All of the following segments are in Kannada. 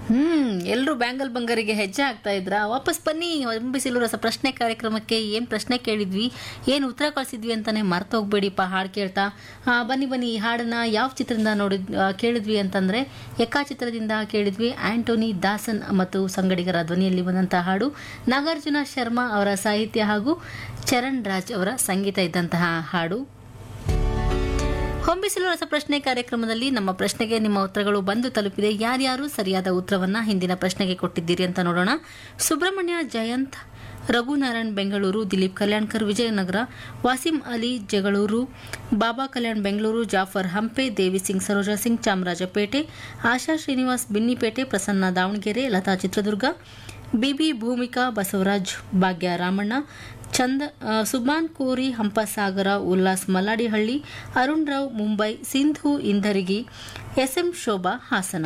ಹ್ಮ್ ಎಲ್ಲರೂ ಬ್ಯಾಂಗಲ್ ಬಂಗಾರಿಗೆ ಹೆಜ್ಜೆ ಆಗ್ತಾ ಇದ್ರ ವಾಪಸ್ ಬನ್ನಿ ಬಿಸಿಲು ರಸ ಪ್ರಶ್ನೆ ಕಾರ್ಯಕ್ರಮಕ್ಕೆ ಏನ್ ಪ್ರಶ್ನೆ ಕೇಳಿದ್ವಿ ಏನ್ ಉತ್ತರ ಕಳಿಸಿದ್ವಿ ಅಂತಾನೆ ಮರ್ತೋಗ್ಬೇಡಿಪ್ಪ ಹಾಡು ಕೇಳ್ತಾ ಆ, ಬನ್ನಿ ಬನ್ನಿ ಈ ಹಾಡನ್ನ ಯಾವ ಚಿತ್ರದಿಂದ ನೋಡಿದ್ ಆ, ಕೇಳಿದ್ವಿ ಅಂತಂದ್ರೆ ಎಕ್ಕಾ ಚಿತ್ರದಿಂದ ಕೇಳಿದ್ವಿ ಆಂಟೋನಿ ದಾಸನ್ ಮತ್ತು ಸಂಗಡಿಗರ ಧ್ವನಿಯಲ್ಲಿ ಬಂದಂತಹ ಹಾಡು ನಾಗಾರ್ಜುನ ಶರ್ಮಾ ಅವರ ಸಾಹಿತ್ಯ ಹಾಗೂ ಚರಣ್ ರಾಜ್ ಅವರ ಸಂಗೀತ ಇದ್ದಂತಹ ಹಾಡು ಹೊಂಬಿಸಿಲು ರಸ ಪ್ರಶ್ನೆ ಕಾರ್ಯಕ್ರಮದಲ್ಲಿ ನಮ್ಮ ಪ್ರಶ್ನೆಗೆ ನಿಮ್ಮ ಉತ್ತರಗಳು ಬಂದು ತಲುಪಿದೆ ಯಾರ್ಯಾರು ಸರಿಯಾದ ಉತ್ತರವನ್ನ ಹಿಂದಿನ ಪ್ರಶ್ನೆಗೆ ಕೊಟ್ಟಿದ್ದೀರಿ ಅಂತ ನೋಡೋಣ ಸುಬ್ರಹ್ಮಣ್ಯ ಜಯಂತ್ ರಘುನಾರಾಯಣ್ ಬೆಂಗಳೂರು ದಿಲೀಪ್ ಕಲ್ಯಾಣ್ಕರ್ ವಿಜಯನಗರ ವಾಸಿಂ ಅಲಿ ಜಗಳೂರು ಬಾಬಾ ಕಲ್ಯಾಣ್ ಬೆಂಗಳೂರು ಜಾಫರ್ ಹಂಪೆ ದೇವಿ ಸಿಂಗ್ ಸರೋಜಾ ಸಿಂಗ್ ಚಾಮರಾಜಪೇಟೆ ಆಶಾ ಶ್ರೀನಿವಾಸ್ ಬಿನ್ನಿಪೇಟೆ ಪ್ರಸನ್ನ ದಾವಣಗೆರೆ ಲತಾ ಚಿತ್ರದುರ್ಗ ಬಿಬಿ ಭೂಮಿಕಾ ಬಸವರಾಜ್ ಭಾಗ್ಯ ರಾಮಣ್ಣ ಚಂದ ಆ, ಸುಬಾನ್ ಕೋರಿ ಹಂಪಸಾಗರ ಉಲ್ಲಾಸ್ ಮಲ್ಲಾಡಿಹಳ್ಳಿ ಅರುಣ್ ರಾವ್ ಮುಂಬೈ ಸಿಂಧು ಇಂಧರಿಗಿ ಎಸ್ಎಂ ಶೋಭಾ ಹಾಸನ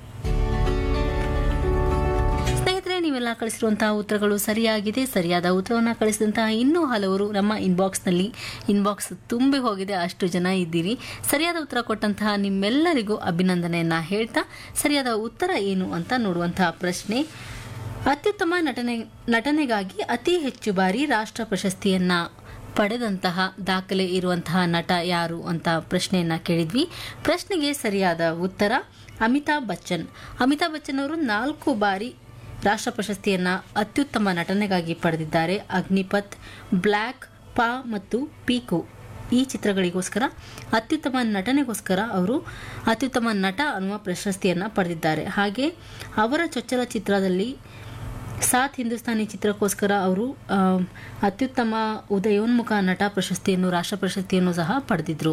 ಸ್ನೇಹಿತರೆ ನೀವೆಲ್ಲ ಕಳಿಸಿರುವಂತಹ ಉತ್ತರಗಳು ಸರಿಯಾಗಿದೆ ಸರಿಯಾದ ಉತ್ತರವನ್ನು ಕಳಿಸಿದಂತಹ ಇನ್ನೂ ಹಲವರು ನಮ್ಮ ಇನ್ಬಾಕ್ಸ್ನಲ್ಲಿ ಇನ್ಬಾಕ್ಸ್ ತುಂಬಿ ಹೋಗಿದೆ ಅಷ್ಟು ಜನ ಇದ್ದೀರಿ ಸರಿಯಾದ ಉತ್ತರ ಕೊಟ್ಟಂತಹ ನಿಮ್ಮೆಲ್ಲರಿಗೂ ಅಭಿನಂದನೆಯನ್ನ ಹೇಳ್ತಾ ಸರಿಯಾದ ಉತ್ತರ ಏನು ಅಂತ ನೋಡುವಂತಹ ಪ್ರಶ್ನೆ ಅತ್ಯುತ್ತಮ ನಟನೆ ನಟನೆಗಾಗಿ ಅತಿ ಹೆಚ್ಚು ಬಾರಿ ರಾಷ್ಟ್ರ ಪ್ರಶಸ್ತಿಯನ್ನ ಪಡೆದಂತಹ ದಾಖಲೆ ಇರುವಂತಹ ನಟ ಯಾರು ಅಂತ ಪ್ರಶ್ನೆಯನ್ನ ಕೇಳಿದ್ವಿ ಪ್ರಶ್ನೆಗೆ ಸರಿಯಾದ ಉತ್ತರ ಅಮಿತಾಬ್ ಬಚ್ಚನ್ ಅಮಿತಾಬ್ ಬಚ್ಚನ್ ಅವರು ನಾಲ್ಕು ಬಾರಿ ರಾಷ್ಟ್ರ ಪ್ರಶಸ್ತಿಯನ್ನ ಅತ್ಯುತ್ತಮ ನಟನೆಗಾಗಿ ಪಡೆದಿದ್ದಾರೆ ಅಗ್ನಿಪಥ್ ಬ್ಲ್ಯಾಕ್ ಪಾ ಮತ್ತು ಪೀಕೋ ಈ ಚಿತ್ರಗಳಿಗೋಸ್ಕರ ಅತ್ಯುತ್ತಮ ನಟನೆಗೋಸ್ಕರ ಅವರು ಅತ್ಯುತ್ತಮ ನಟ ಅನ್ನುವ ಪ್ರಶಸ್ತಿಯನ್ನ ಪಡೆದಿದ್ದಾರೆ ಹಾಗೆ ಅವರ ಚೊಚ್ಚಲ ಚಿತ್ರದಲ್ಲಿ ಸಾತ್ ಹಿಂದೂಸ್ತಾನಿ ಚಿತ್ರಕ್ಕೋಸ್ಕರ ಅವರು ಆ, ಅತ್ಯುತ್ತಮ ಉದಯೋನ್ಮುಖ ನಟ ಪ್ರಶಸ್ತಿಯನ್ನು ರಾಷ್ಟ್ರ ಪ್ರಶಸ್ತಿಯನ್ನು ಸಹ ಪಡೆದಿದ್ರು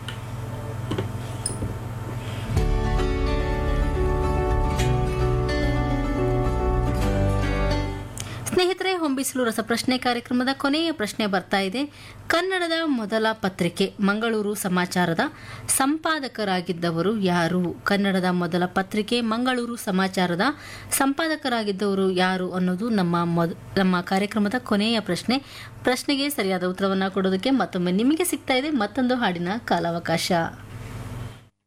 ಸ್ನೇಹಿತರೆ ಹೊಂಬಿಸಲು ರಸಪ್ರಶ್ನೆ ಕಾರ್ಯಕ್ರಮದ ಕೊನೆಯ ಪ್ರಶ್ನೆ ಬರ್ತಾ ಇದೆ ಕನ್ನಡದ ಮೊದಲ ಪತ್ರಿಕೆ ಮಂಗಳೂರು ಸಮಾಚಾರದ ಸಂಪಾದಕರಾಗಿದ್ದವರು ಯಾರು ಕನ್ನಡದ ಮೊದಲ ಪತ್ರಿಕೆ ಮಂಗಳೂರು ಸಮಾಚಾರದ ಸಂಪಾದಕರಾಗಿದ್ದವರು ಯಾರು ಅನ್ನೋದು ನಮ್ಮ ಮೊದ ನಮ್ಮ ಕಾರ್ಯಕ್ರಮದ ಕೊನೆಯ ಪ್ರಶ್ನೆ ಪ್ರಶ್ನೆಗೆ ಸರಿಯಾದ ಉತ್ತರವನ್ನು ಕೊಡೋದಕ್ಕೆ ಮತ್ತೊಮ್ಮೆ ನಿಮಗೆ ಸಿಗ್ತಾ ಇದೆ ಮತ್ತೊಂದು ಹಾಡಿನ ಕಾಲಾವಕಾಶ